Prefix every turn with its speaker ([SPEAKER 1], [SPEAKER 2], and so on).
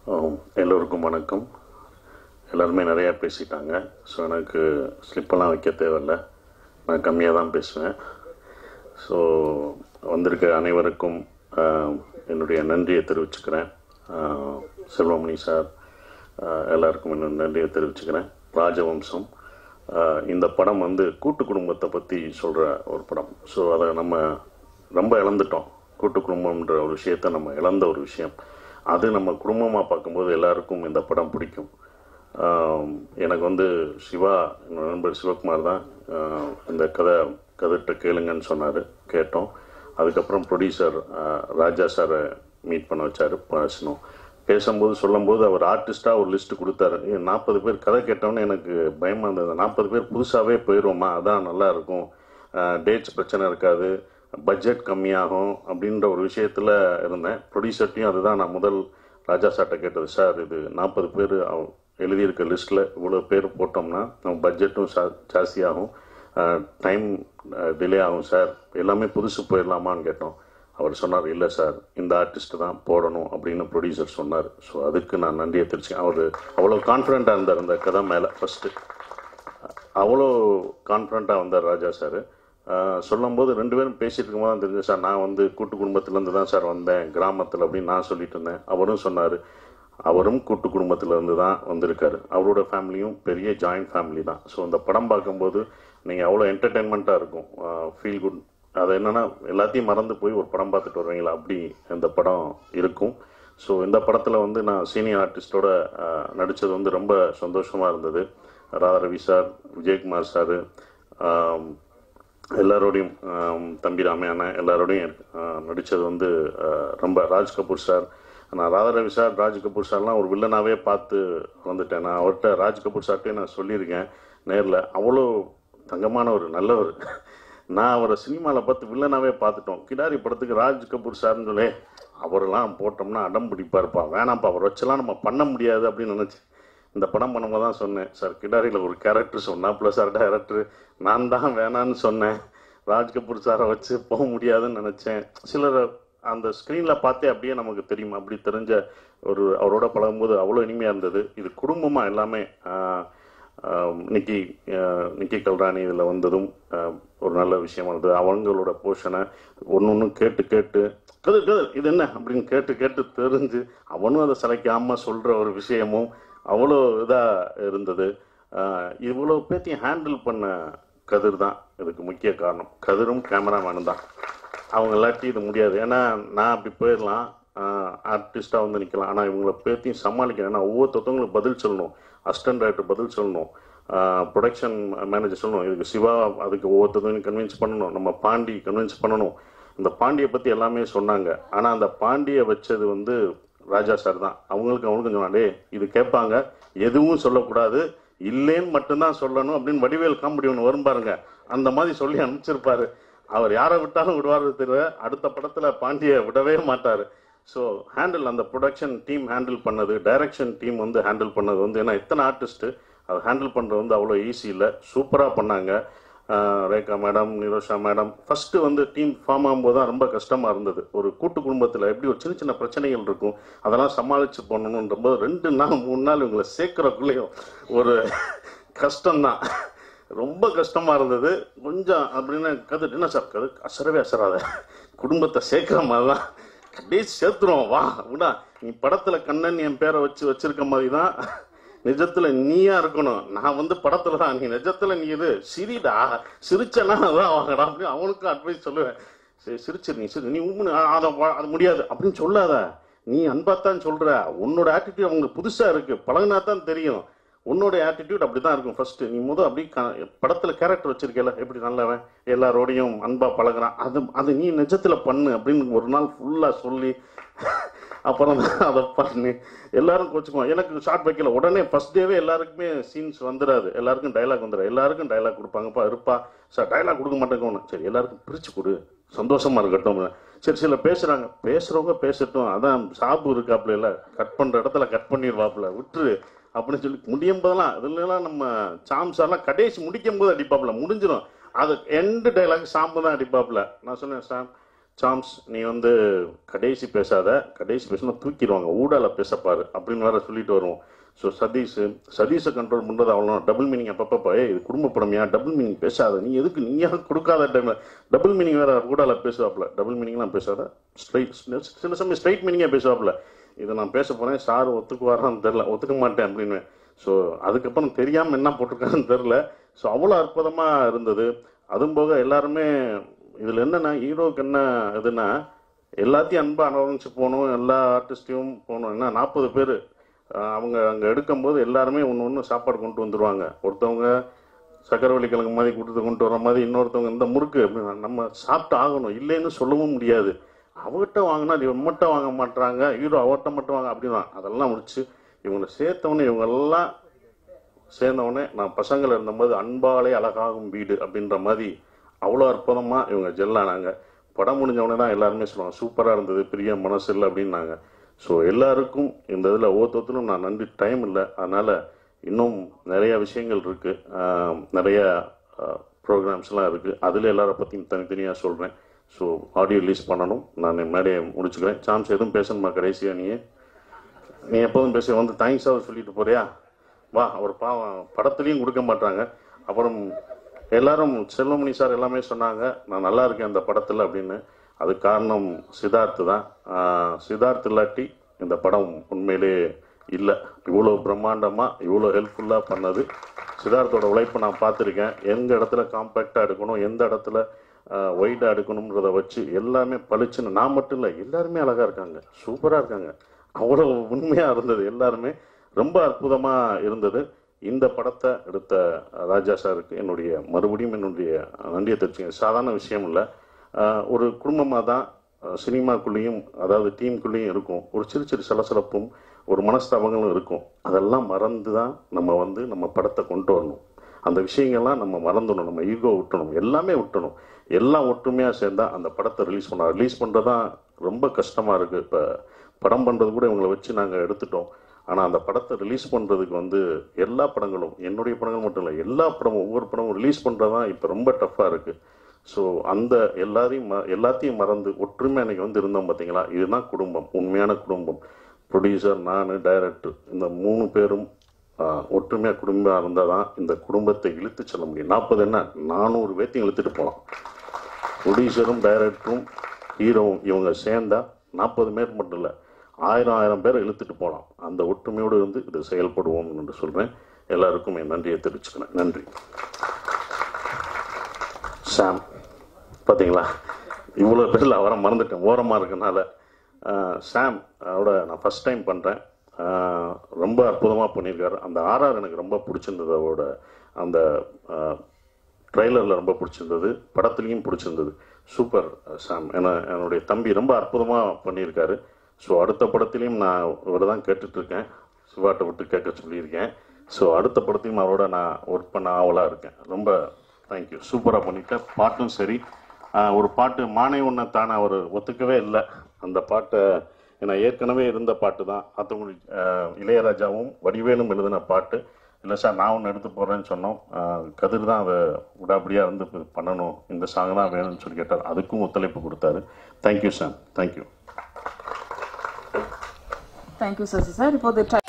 [SPEAKER 1] ஆம், எல்லோருக்கும் வணக்கம் எல்லாருமே நிறையா பேசிட்டாங்க ஸோ எனக்கு ஸ்லிப்பெல்லாம் வைக்க தேவையில்ல நான் கம்மியாக தான் பேசுவேன் ஸோ வந்திருக்க அனைவருக்கும் ஆஹ், என்னுடைய நன்றியை தெரிவிச்சுக்கிறேன் ஆஹ், செல்வமணி சார் ஆஹ், எல்லாருக்கும் என்னோட நன்றியை தெரிவிச்சுக்கிறேன் ராஜவம்சம் ஆஹ், இந்த படம் வந்து கூட்டு குடும்பத்தை பற்றி சொல்கிற ஒரு படம் ஸோ அதை நம்ம ரொம்ப இழந்துட்டோம் கூட்டு குடும்பம்ன்ற ஒரு விஷயத்தை நம்ம இழந்த ஒரு விஷயம் அது நம்ம குடும்பமாக பார்க்கும்போது எல்லாருக்கும் இந்த படம் பிடிக்கும் ஆம், எனக்கு வந்து சிவா என்னோட நண்பர் சிவகுமார் தான் ஆஹ், இந்த கதை கதைட்ட கேளுங்கன்னு சொன்னார் கேட்டோம் அதுக்கப்புறம் ப்ரொடியூசர் ராஜா சாரை மீட் பண்ண வச்சார் பேசணும் பேசும்போது சொல்லும்போது அவர் ஆர்டிஸ்டாக ஒரு லிஸ்ட் கொடுத்தாரு நாற்பது பேர் கதை கேட்டோன்னே எனக்கு பயமாக இருந்தது நாற்பது பேர் புதுசாகவே போயிடுவோமா அதான் நல்லா இருக்கும் டேட்ஸ் பிரச்சனை இருக்காது பட்ஜெட் கம்மியாகும் அப்படின்ற ஒரு விஷயத்தில் இருந்தேன் ப்ரொடியூசர்ட்டையும் அதுதான் நான் முதல் ராஜா சார்ட்ட கேட்டது சார் இது நாற்பது பேர் எழுதியிருக்க லிஸ்ட்டில் இவ்வளோ பேர் போட்டோம்னா நம்ம பட்ஜெட்டும் ஜாஸ்தியாகும் டைம் டிலே ஆகும் சார் எல்லாமே புதுசு போயிடலாமான்னு கேட்டோம் அவர் சொன்னார் இல்லை சார் இந்த ஆர்டிஸ்ட் தான் போடணும் அப்படின்னு ப்ரொடியூசர் சொன்னார் ஸோ அதுக்கு நான் நன்றியை தெரிச்சு அவர் அவ்வளோ கான்ஃபிடண்ட்டாக இருந்தார் அந்த கதை மேலே ஃபஸ்ட்டு அவ்வளோ கான்ஃபிடண்ட்டாக வந்தார் ராஜா சார் சொல்லும்போது ரெண்டு பேரும் பேசிட்டு இருக்கும்போது தான் தெரிஞ்சு சார் நான் வந்து கூட்டு குடும்பத்துலேருந்து தான் சார் வந்தேன் கிராமத்தில் அப்படின்னு நான் சொல்லிட்டு இருந்தேன் அவரும் சொன்னார் அவரும் கூட்டு குடும்பத்திலேருந்து தான் வந்திருக்காரு அவரோட ஃபேமிலியும் பெரிய ஜாயிண்ட் ஃபேமிலி தான் ஸோ இந்த படம் பார்க்கும்போது நீங்கள் அவ்வளோ என்டர்டெயின்மெண்ட்டாக இருக்கும் ஃபீல் குட் அது என்னென்னா எல்லாத்தையும் மறந்து போய் ஒரு படம் பார்த்துட்டு வருவீங்களா அப்படி இந்த படம் இருக்கும் ஸோ இந்த படத்தில் வந்து நான் சீனியர் ஆர்டிஸ்டோட நடித்தது வந்து ரொம்ப சந்தோஷமாக இருந்தது ராதா ரவி சார் விஜயகுமார் சார் எல்லாரோடையும் ஆம், தம்பி ராமையான எல்லாரோடையும் நடித்தது வந்து ஆ, ரொம்ப ராஜ் கபூர் சார் நான் ராதா ரவி சார் ராஜ் கபூர் சார்லாம் ஒரு வில்லனாகவே பார்த்து வந்துட்டேன் நான் அவர்கிட்ட ராஜ் கபூர் சார்ட்டே நான் சொல்லியிருக்கேன் நேரில் அவ்வளோ தங்கமான ஒரு நல்லவர் நான் அவரை சினிமாவில் பார்த்து வில்லனாகவே பார்த்துட்டோம் கிடாரி படத்துக்கு ராஜ் கபூர் சார்னு சொல்லி அவரெல்லாம் போட்டோம்னா அடம் பிடிப்பாருப்பா வேணாம்ப்பா அவர் வச்செல்லாம் நம்ம பண்ண முடியாது அப்படின்னு நினச்சேன் இந்த படம் பண்ணும்போது தான் சொன்னேன் சார் கிடாரியில் ஒரு கேரக்டர் சொன்னா ப்ளஸ் சார் டேரக்டர் நான் தான் வேணான்னு சொன்னேன் ராஜ் கபூர் சாரை வச்சு போக முடியாதுன்னு நினச்சேன் சிலர் அந்த ஸ்க்ரீனில் பார்த்தே அப்படியே நமக்கு தெரியும் அப்படி தெரிஞ்ச ஒரு அவரோட பழகும்போது அவ்வளோ இனிமையாக இருந்தது இது குடும்பமாக எல்லாமே ஆஹ், ஆஹ், நிக்கி ஆஹ், நிக்கி கல்ராணி இதில் வந்ததும் ஆஹ், ஒரு நல்ல விஷயமா இருந்தது அவங்களோட போர்ஷனை ஒன்று ஒன்று கேட்டு கேட்டு கதிர் கதிர் இது என்ன அப்படின்னு கேட்டு கேட்டு தெரிஞ்சு அவனும் அதை சிலைக்காமல் சொல்கிற ஒரு விஷயமும் அவ்வளோ இதாக இருந்தது ஆஹ், இவ்வளோ பேத்தையும் ஹேண்டில் பண்ண கதிர் தான் இதுக்கு முக்கிய காரணம் கதிரும் கேமராமேனும் தான் அவங்க இல்லாட்டி இது முடியாது ஏன்னா நான் அப்படி போயிடலாம் ஆர்டிஸ்டாக வந்து நிற்கலாம் ஆனால் இவங்கள பேர்த்தையும் சமாளிக்கணும் ஏன்னா ஒவ்வொருத்தவங்களுக்கு பதில் சொல்லணும் அசிஸ்டன்ட் டைரக்டர் பதில் சொல்லணும் ப்ரொடக்ஷன் மேனேஜர் சொல்லணும் இதுக்கு சிவா அதுக்கு ஒவ்வொருத்தவங்க கன்வின்ஸ் பண்ணணும் நம்ம பாண்டி கன்வின்ஸ் பண்ணணும் இந்த பாண்டியை பற்றி எல்லாமே சொன்னாங்க ஆனால் அந்த பாண்டியை வச்சது வந்து ராஜா சார் தான் அவங்களுக்கு அவனுக்கு சொன்னாலே இது கேட்பாங்க எதுவும் சொல்லக்கூடாது இல்லைன்னு மட்டும்தான் சொல்லணும் அப்படின்னு வடிவேல் காமெடி ஒன்று வரும் பாருங்க அந்த மாதிரி சொல்லி அனுப்பிச்சிருப்பாரு அவர் யாரை விட்டாலும் விடுவாரு தெரியல அடுத்த படத்துல பாண்டிய விடவே மாட்டாரு ஸோ ஹேண்டில் அந்த ப்ரொடக்ஷன் டீம் ஹேண்டில் பண்ணது டைரக்ஷன் டீம் வந்து ஹேண்டில் பண்ணது வந்து ஏன்னா இத்தனை ஆர்டிஸ்ட் அதை ஹேண்டில் பண்ணுறது வந்து அவ்வளோ ஈஸி இல்லை சூப்பராக பண்ணாங்க ஆஹ் Rekha madam Nirosha madam first வந்து டீம் ஃபார்ம் ஆகும்போது தான் ரொம்ப கஷ்டமா இருந்தது ஒரு கூட்டு குடும்பத்தில் எப்படி ஒரு சின்ன சின்ன பிரச்சனைகள் இருக்கும் அதெல்லாம் சமாளிச்சு பண்ணணுன்ற போது ரெண்டு நாள் மூணு நாள் இவங்களை சேர்க்கறக்குள்ளேயும் ஒரு கஷ்டம்தான் ரொம்ப கஷ்டமா இருந்தது கொஞ்சம் அப்படின்னு கதை என்ன சார் கதை அசரவே அசராத குடும்பத்தை சேர்க்கிற மாதிரி தான் அப்படியே சேர்த்துருவோம் வா விடா நீ படத்துல கண்ணன் என் பேரை வச்சு வச்சிருக்க மாதிரி தான் நிஜத்துல நீயா இருக்கணும் நான் வந்து படத்துல தான் நீ நிஜத்துல நீ இது சிரிடா சிரிச்சனா அதான் வாங்கடா அப்படின்னு அவனுக்கும் அட்வைஸ் சொல்லுவேன் சரி சிரிச்சிரு நீ சிரி நீ உம்முன்னு, அ- அத வ- அது முடியாது அப்படின்னு சொல்லாத நீ அன்பாத்தான் சொல்ற உன்னோட ஆட்டிடியூட் அவங்களுக்கு புதுசா இருக்கு பழகினா தான் தெரியும் உன்னோட ஆட்டிடியூட் அப்படிதான் இருக்கும் ஃபர்ஸ்ட் நீ முதல் அப்படி க- படத்துல கேரக்டர் வச்சிருக்கல எப்படி நல்லவன் எல்லாரோடையும் அன்பா பழகுறான் அது அது நீ நிஜத்துல பண்ணு அப்படின்னு ஒரு நாள் ஃபுல்லா சொல்லி அப்புறம் தான் அதை பண்ணி எல்லாரும் கோச்சுக்குவோம் எனக்கு ஷார்ட் வைக்கல உடனே ஃபர்ஸ்ட் டேவே எல்லாருக்குமே சீன்ஸ் வந்துடாது எல்லாருக்கும் டைலாக் வந்துடாது எல்லாருக்கும் டைலாக் கொடுப்பாங்கப்பா இருப்பா சார் டைலாக் கொடுக்க மாட்டேங்க சரி எல்லாருக்கும் பிரிச்சு கொடு சந்தோஷமா இருக்கட்டும் சரி சில பேசுறாங்க பேசுறவங்க பேசட்டும் அதான் சாப்பு இருக்காப்புல இல்ல கட் பண்ற இடத்துல கட் பண்ணிடுவாப்புல விட்டுரு அப்படின்னு சொல்லி முடியும் போதெல்லாம் இதுலலாம் நம்ம சாம்ஸ் எல்லாம் கடைசி முடிக்கும் போது அடிப்பாப்புல முடிஞ்சிடும் அது எண்டு டைலாக் சாம்பு தான் அடிப்பாப்புல நான் சொன்னேன் சாம் சாம்ஸ் நீ வந்து கடைசி பேசாத கடைசி பேசினா தூக்கிடுவாங்க ஊடால பேசப்பாரு அப்படின்னு வேற சொல்லிட்டு வருவோம் ஸோ சதீஷ் சதீஷை கண்ட்ரோல் பண்ணுறது அவ்வளோ டபுள் மீனிங் அப்பப்போ ஏய் இது குடும்ப படமையா டபுள் மீனிங் பேசாத நீ எதுக்கு நீயா கொடுக்காத டைம்ல டபுள் மீனிங் வேற ஊடால பேசுவாப்ல டபுள் மீனிங்லாம் பேசாத ஸ்ட்ரைட் சில சமயம் ஸ்ட்ரைட் மீனிங்காக பேசுவாப்ல இதை நான் பேச போறேன் சார் ஒத்துக்குவாரான்னு தெரில ஒத்துக்க மாட்டேன் அப்படின்னு ஸோ அதுக்கப்புறம் தெரியாமல் என்ன போட்டிருக்காருன்னு தெரில ஸோ அவ்வளோ அற்புதமாக இருந்தது அதுவும் போக எல்லாருமே இதில் என்னன்னா ஹீரோக்கு என்ன இதுன்னா எல்லாத்தையும் அன்பா அனுபவிச்சு போகணும் எல்லா ஆர்டிஸ்டையும் போகணும் என்ன நாற்பது பேர் அவங்க அங்கே எடுக்கும்போது எல்லாருமே ஒன்று ஒன்று சாப்பாடு கொண்டு வந்துடுவாங்க ஒருத்தவங்க சக்கரவள்ளி கிழங்கு மாதிரி கொடுத்து கொண்டு வர மாதிரி இன்னொருத்தவங்க இந்த முறுக்கு அப்படின்னா நம்ம சாப்பிட்டு ஆகணும் இல்லைன்னு சொல்லவும் முடியாது அவகிட்ட வாங்கினா இவன் மட்டும் வாங்க மாட்டாங்க ஹீரோ அவர்கிட்ட மட்டும் வாங்க அப்படின்னா அதெல்லாம் முடிச்சு இவங்களை சேர்த்தவொடனே இவங்கெல்லாம் சேர்ந்தவொடனே நான் பசங்கள் இருந்தபோது அன்பாலே அழகாகும் வீடு அப்படின்ற மாதிரி அவ்வளோ அற்புதமாக இவங்க ஜெல்லானாங்க படம் முடிஞ்சவொடனே தான் எல்லாருமே சொல்லுவாங்க சூப்பராக இருந்தது பெரிய மனசு இல்லை அப்படின்னாங்க ஸோ எல்லாருக்கும் இந்த இதில் ஒவ்வொருத்தரும் நான் நன்றி டைம் இல்லை அதனால் இன்னும் நிறைய விஷயங்கள் இருக்குது நிறைய ப்ரோக்ராம்ஸ்லாம் இருக்குது அதில் எல்லாரை பற்றியும் தனித்தனியாக சொல்கிறேன் ஸோ ஆடியோ ரிலீஸ் பண்ணணும் நான் மேடையை முடிச்சுக்கிறேன் சான்ஸ் எதுவும் பேசணுமா கடைசியாக நீ நீ எப்போதும் பேச வந்து தேங்க்ஸாக சொல்லிட்டு போறியா வா அவர் பாவம் படத்துலையும் கொடுக்க மாட்டாங்க அப்புறம் எல்லாரும் செல்வமணி சார் எல்லாமே சொன்னாங்க நான் நல்லா இருக்கேன் அந்த படத்தில் அப்படின்னு அது காரணம் சித்தார்த்து தான் ஆஹ் சித்தார்த் இல்லாட்டி இந்த படம் உண்மையிலே இல்லை இவ்வளோ பிரம்மாண்டமாக இவ்வளோ ஹெல்ப்ஃபுல்லாக பண்ணது சித்தார்த்தோட உழைப்பை நான் பார்த்துருக்கேன் எந்த இடத்துல காம்பேக்டாக எடுக்கணும் எந்த இடத்துல ஒயிட்டாக எடுக்கணுன்றத வச்சு எல்லாமே பளிச்சுன்னு நான் மட்டும் இல்லை எல்லாருமே அழகாக இருக்காங்க சூப்பராக இருக்காங்க அவ்வளோ உண்மையாக இருந்தது எல்லாருமே ரொம்ப அற்புதமாக இருந்தது இந்த படத்தை எடுத்த ராஜா சாருக்கு என்னுடைய மறுபடியும் என்னுடைய நன்றியை தெரிவிச்சுங்க சாதாரண விஷயம் இல்லை ஆஹ் ஒரு குடும்பமாக தான் ஆஹ் சினிமாக்குள்ளேயும் அதாவது டீமுக்குள்ளேயும் இருக்கும் ஒரு சிறு சிறு சலசலப்பும் ஒரு மனஸ்தாபங்களும் இருக்கும் அதெல்லாம் மறந்து தான் நம்ம வந்து நம்ம படத்தை கொண்டு வரணும் அந்த விஷயங்கள்லாம் நம்ம மறந்துடணும் நம்ம ஈகோ விட்டணும் எல்லாமே விட்டணும் எல்லாம் ஒற்றுமையாக சேர்ந்தா அந்த படத்தை ரிலீஸ் பண்ண ரிலீஸ் பண்ணுறது தான் ரொம்ப கஷ்டமாக இருக்குது இப்போ படம் பண்ணுறது கூட இவங்களை வச்சு நாங்கள் எடுத்துட்டோம் ஆனால் அந்த படத்தை ரிலீஸ் பண்ணுறதுக்கு வந்து எல்லா படங்களும் என்னுடைய படங்கள் மட்டும் இல்லை எல்லா படமும் ஒவ்வொரு படமும் ரிலீஸ் பண்ணுறது தான் இப்போ ரொம்ப டஃப்பாக இருக்குது ஸோ அந்த எல்லாரையும் ம எல்லாத்தையும் மறந்து ஒற்றுமை அன்னைக்கு வந்து இருந்தோம் பார்த்தீங்களா இதுதான் குடும்பம் உண்மையான குடும்பம் ப்ரொடியூசர் நான் டைரக்டர் இந்த மூணு பேரும் ஒற்றுமையாக குடும்பம் இருந்தால் தான் இந்த குடும்பத்தை இழுத்து செல்ல முடியும் நாற்பது என்ன நானூறு பேர்த்தையும் இழுத்துட்டு போகலாம் ப்ரொடியூசரும் டைரக்டரும் ஹீரோவும் இவங்க சேர்ந்தா நாற்பது பேர் மட்டும் இல்லை ஆயிரம் ஆயிரம் பேரை இழுத்துட்டு போகலாம் அந்த ஒற்றுமையோடு இருந்து இது செயல்படுவோம் என்று சொல்கிறேன் எல்லாருக்கும் என் நன்றியை தெரிவிச்சுக்கிறேன் நன்றி சாம் பார்த்தீங்களா இவ்வளோ பேரில் அவரை மறந்துட்டேன் ஓரமாக இருக்கனால ஆஹ், சாம் அவரோட நான் ஃபஸ்ட் டைம் பண்ணுறேன் ரொம்ப அற்புதமாக பண்ணியிருக்காரு அந்த ஆர்ஆர் எனக்கு ரொம்ப பிடிச்சிருந்தது அவரோட அந்த ட்ரெய்லரில் ரொம்ப பிடிச்சிருந்தது படத்துலேயும் பிடிச்சிருந்தது சூப்பர் சாம் ஏன்னா என்னுடைய தம்பி ரொம்ப அற்புதமாக பண்ணியிருக்காரு ஸோ அடுத்த படத்துலையும் நான் இவரை தான் கேட்டுட்ருக்கேன் சிவாட்டை விட்டு கேட்க சொல்லியிருக்கேன் ஸோ அடுத்த படத்தையும் அவரோட நான் ஒர்க் பண்ண ஆவலாக இருக்கேன் ரொம்ப தேங்க்யூ சூப்பராக பண்ணியிருக்கேன் பாட்டும் சரி ஆஹ் ஒரு பாட்டு மானை ஒன்றை தானே அவர் ஒத்துக்கவே இல்லை அந்த பாட்டை ஏன்னா ஏற்கனவே இருந்த பாட்டு தான் அத்தங்குடி இளையராஜாவும் வடிவேலும் எழுதின பாட்டு இல்லை சார் நான் ஒன்று எடுத்து போடுறேன்னு சொன்னோம் ஆஹ் கதிர் தான் அதை விடாப்படியாக இருந்து இது பண்ணணும் இந்த சாங் தான் வேணும்னு சொல்லி கேட்டார் அதுக்கும் ஒத்துழைப்பு கொடுத்தாரு thank you sir thank you
[SPEAKER 2] thank you Sasi sir இப்போது